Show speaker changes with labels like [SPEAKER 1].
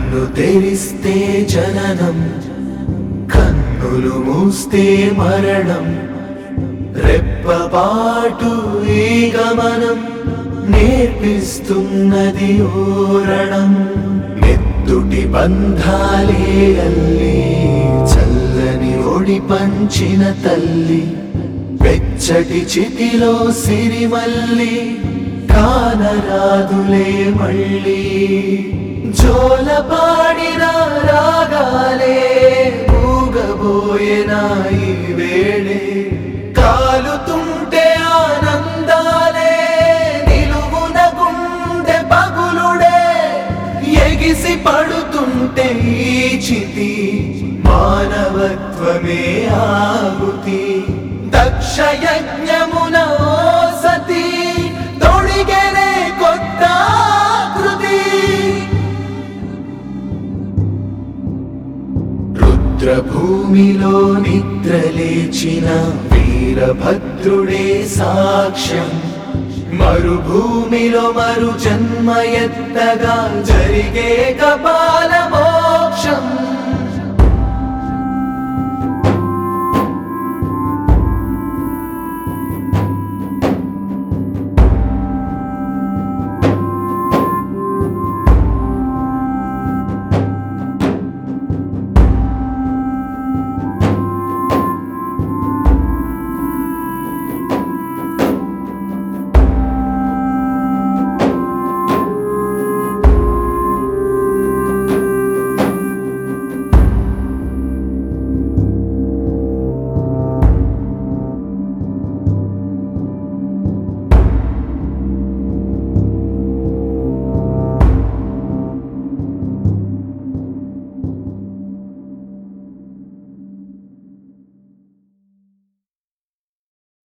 [SPEAKER 1] కన్ను తెరిస్తే జననం కన్నులు మూస్తే మరణం రెప్పపాటు ఈ గమనం నేర్పిస్తున్నది ఓరణం నెత్తుటి బంధాలే అల్లి చల్లని ఒడి పంచిన తల్లి వెచ్చటి చితిలో సిరిమల్లి కానరాదులే మళ్ళీ జోలపాడిన రాగాలే మూగబోయేన ఈ వేళే కాలుతుంటే ఆనందాలే నిలువున గుండె పగులుడే ఎగిసి పడుతుంటే ఈ చితి మానవత్వమే ఆగుతి దక్ష యజ్ఞమున ఓ సతి తొడిగెనే కొత్త కృతి రుద్రభూమిలో నిద్రలేచిన వీరభద్రుడే సాక్ష్యం మరుభూమిలో మరు జన్మ ఎత్తగా జరిగే కపాల మోక్షం